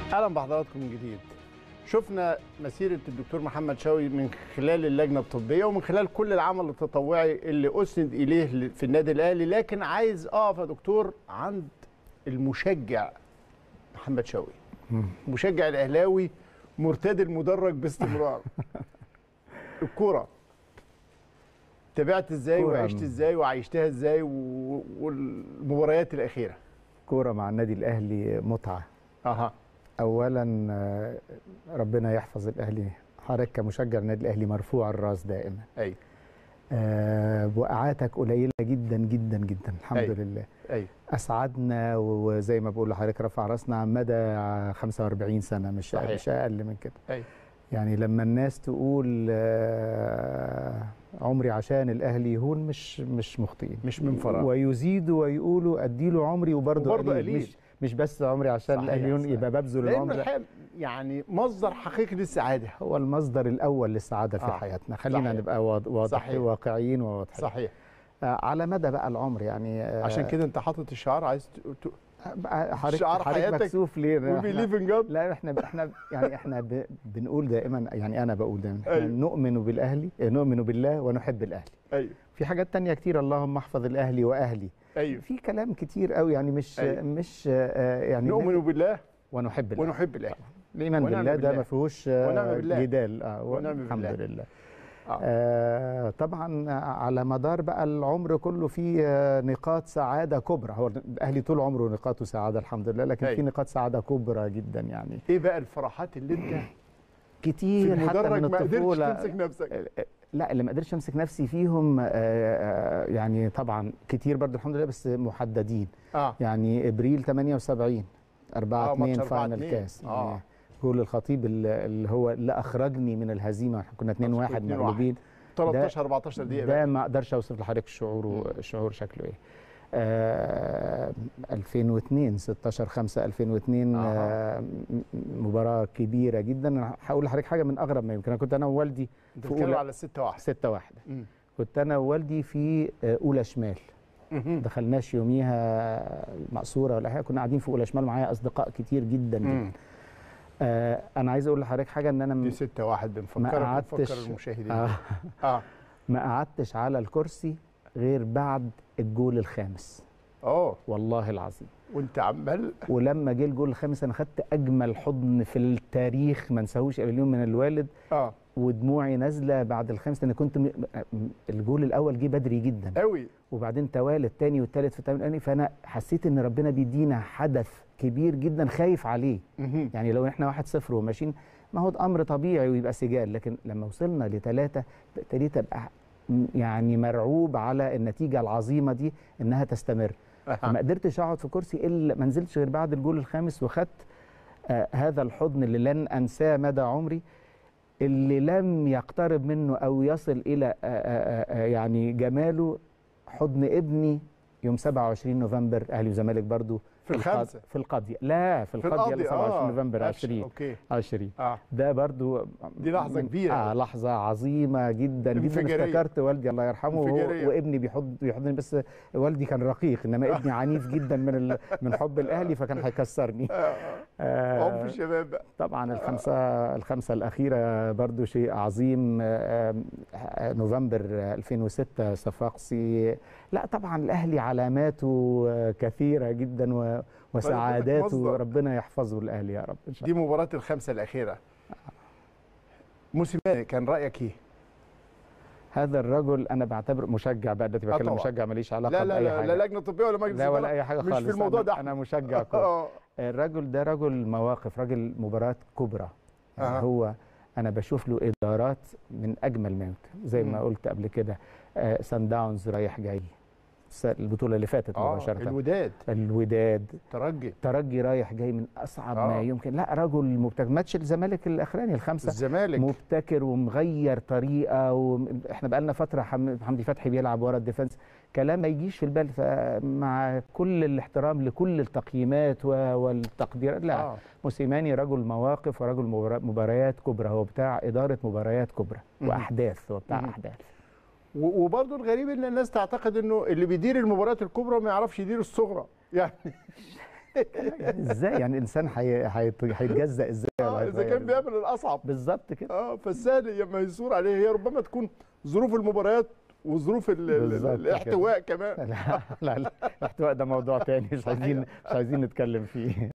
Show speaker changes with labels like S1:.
S1: اهلا بحضراتكم من جديد شفنا مسيره الدكتور محمد شوقي من خلال اللجنه الطبيه ومن خلال كل العمل التطوعي اللي اسند اليه في النادي الاهلي لكن عايز اقف يا دكتور عند المشجع محمد شوقي المشجع الاهلاوي مرتدي المدرج باستمرار الكوره تابعت ازاي
S2: كورة.
S1: وعشت ازاي وعيشتها ازاي و- والمباريات الاخيره
S2: كوره مع النادي الاهلي متعه
S1: اها
S2: اولا آه، ربنا يحفظ الاهلي حضرتك كمشجع النادي الاهلي مرفوع الراس دائما
S1: ايوه
S2: آه، وقعاتك قليله جدا جدا جدا الحمد
S1: أيوة.
S2: لله
S1: ايوه
S2: اسعدنا وزي ما بقول لحضرتك رفع راسنا عن مدى 45 سنه مش
S1: صحيح.
S2: مش اقل من كده
S1: ايوه
S2: يعني لما الناس تقول آه، عمري عشان الاهلي يهون مش مش مخطئين
S1: مش من فراغ.
S2: ويزيدوا ويقولوا اديله عمري وبرضه
S1: وبرضه
S2: قليل,
S1: قليل.
S2: مش مش بس عمري عشان
S1: صحيح،
S2: الاهلي يهون
S1: صحيح.
S2: يبقى ببذل
S1: لانه
S2: العمر
S1: الحقيقه يعني مصدر حقيقي للسعاده
S2: هو المصدر الاول للسعاده في
S1: آه.
S2: حياتنا خلينا
S1: صحيح.
S2: نبقى واض- واضح
S1: صحيح.
S2: واقعيين وواضحين
S1: صحيح
S2: آه، على مدى بقى العمر يعني آه،
S1: عشان كده انت حاطط الشعار عايز ت- ت-
S2: بقى حضرتك
S1: شعار
S2: حضرتك
S1: حياتك
S2: مكسوف ليه
S1: we
S2: إحنا-
S1: believe in God
S2: لا احنا احنا يعني احنا ب- بنقول دائما يعني انا بقول دائما احنا
S1: أيوة.
S2: نؤمن بالاهلي نؤمن بالله ونحب الاهلي
S1: ايوه
S2: في حاجات تانية كتير اللهم احفظ الاهلي واهلي
S1: ايوه
S2: في كلام كتير قوي يعني مش
S1: أيوة.
S2: مش آه، يعني
S1: نؤمن بالله
S2: ونحب الله
S1: ونحب الله
S2: الايمان
S1: ونعم
S2: بالله ده
S1: بالله.
S2: ما فيهوش آه،
S1: ونعم بالله.
S2: جدال اه
S1: ونعم
S2: الحمد
S1: بالله.
S2: لله
S1: آه.
S2: آه طبعا على مدار بقى العمر كله في آه، نقاط سعاده كبرى هو الاهلي طول عمره نقاطه سعاده الحمد لله لكن
S1: أيوة.
S2: في نقاط سعاده كبرى جدا يعني
S1: ايه بقى الفرحات اللي انت في
S2: كتير حتى
S1: المدرج
S2: من
S1: ما قدرتش
S2: الطفوله
S1: تمسك نفسك
S2: لا اللي ما قدرتش امسك نفسي فيهم آه، آه، يعني طبعا كتير برضو الحمد لله بس محددين
S1: اه
S2: يعني ابريل 78 4
S1: آه،
S2: 2
S1: ماتش 4-2.
S2: فاينل كاس
S1: آه.
S2: يعني جول الخطيب اللي اللي هو اللي اخرجني من الهزيمه احنا كنا 2 1
S1: 2-1.
S2: مغلوبين
S1: 13 14 دقيقه
S2: ده
S1: بقى.
S2: ما اقدرش اوصف لحضرتك الشعور الشعور شكله ايه آه 2002 16 5 2002
S1: أها.
S2: آه م- مباراه كبيره جدا انا هقول لحضرتك حاجه من اغرب ما يمكن انا كنت انا ووالدي
S1: انت
S2: في
S1: بتتكلم
S2: أولى-
S1: على 6 1
S2: 6 1 كنت انا ووالدي في آه، اولى شمال دخلناش يوميها المقصوره ولا حاجه كنا قاعدين في اولى شمال معايا اصدقاء كتير جدا جدا آه انا عايز اقول لحضرتك حاجه ان انا
S1: دي
S2: م-
S1: 6 1
S2: ما
S1: بنفكرك
S2: قعدتش
S1: بنفكر المشاهدين
S2: آه
S1: اه
S2: ما قعدتش على الكرسي غير بعد الجول الخامس
S1: اه
S2: والله العظيم
S1: وانت عمال
S2: ولما جه الجول الخامس انا خدت اجمل حضن في التاريخ ما انساهوش اليوم من الوالد
S1: اه
S2: ودموعي نازله بعد الخامس لان كنت م... م- الجول الاول جه بدري جدا
S1: قوي
S2: وبعدين توالى الثاني والثالث في الثامن الأولاني، فانا حسيت ان ربنا بيدينا حدث كبير جدا خايف عليه يعني لو احنا واحد صفر وماشيين ما هو ده امر طبيعي ويبقى سجال لكن لما وصلنا لثلاثه ابتديت ابقى م- يعني مرعوب على النتيجه العظيمه دي انها تستمر فما قدرتش اقعد في كرسي الا ما نزلتش غير بعد الجول الخامس وخدت آه هذا الحضن اللي لن انساه مدى عمري اللي لم يقترب منه او يصل الى آه آه آه يعني جماله حضن ابني يوم 27 نوفمبر اهلي وزمالك برضو
S1: في
S2: القاض-
S1: الخمسة.
S2: في القضيه لا في
S1: في
S2: القضيه اللي
S1: القاضي
S2: 27
S1: اه
S2: نوفمبر
S1: أكشن،
S2: 20
S1: اوكي
S2: 20
S1: اه
S2: ده برضو
S1: دي لحظة
S2: من-
S1: كبيرة.
S2: اه لحظة عظيمة جدا جدا
S1: انفجارية.
S2: افتكرت والدي الله يرحمه وهو
S1: انفجارية.
S2: وابني بيحض بيحضني بس والدي كان رقيق انما ابني عنيف جدا من ال... من حب الاهلي فكان هيكسرني آه
S1: عنف الشباب بقى
S2: طبعا الخمسة الخمسة الأخيرة برضو شيء عظيم آه، آه، نوفمبر 2006 صفاقسي لا طبعا الأهلي علاماته آه، كثيرة جدا و- وسعاداته
S1: مصدر.
S2: ربنا يحفظه الأهلي يا رب إن شاء
S1: دي مباراة الخمسة الأخيرة موسيماني كان رأيك إيه؟
S2: هذا الرجل انا بعتبره مشجع بقى دلوقتي بتكلم
S1: طبعا.
S2: مشجع ماليش علاقه
S1: لا لا
S2: باي
S1: لا
S2: حاجه
S1: لا لجنة طبية ولا مجلس
S2: لا ولا
S1: إدارة.
S2: اي حاجه
S1: مش
S2: خالص
S1: في الموضوع
S2: أنا-
S1: ده
S2: انا مشجع كوره
S1: اه
S2: الرجل ده رجل مواقف رجل مباراه كبرى يعني
S1: أها.
S2: هو انا بشوف له ادارات من اجمل ما يمكن زي ما
S1: مم.
S2: قلت قبل كده آه سان داونز رايح جاي الس- البطوله اللي فاتت
S1: اه
S2: مباشره
S1: الوداد
S2: الوداد
S1: ترجي
S2: ترجي رايح جاي من اصعب
S1: آه.
S2: ما يمكن لا رجل مبتكر ماتش الزمالك الاخراني الخمسه
S1: الزمالك
S2: مبتكر ومغير طريقه واحنا بقالنا فتره حم- حمدي فتحي بيلعب ورا الديفنس كلام ما يجيش في البال فمع كل الاحترام لكل التقييمات و- والتقديرات لا
S1: آه.
S2: موسيماني رجل مواقف ورجل مبارا- مباريات كبرى هو بتاع اداره مباريات كبرى
S1: مهم.
S2: واحداث هو بتاع
S1: مهم.
S2: احداث
S1: و- وبرضه الغريب ان الناس تعتقد انه اللي بيدير المباريات الكبرى ما يعرفش يدير الصغرى يعني
S2: يعني ازاي يعني الانسان هي- هيت- هيتجزأ ازاي ولا
S1: آه اذا
S2: هيتغير
S1: كان
S2: إزاي؟
S1: بيعمل الاصعب
S2: بالظبط كده
S1: اه فالسهل ميسور عليه هي ربما تكون ظروف المباريات وظروف ال- ال-
S2: بالظبط كده.
S1: الاحتواء كمان
S2: لا لا لا الاحتواء ده موضوع تاني مش عايزين مش عايزين نتكلم فيه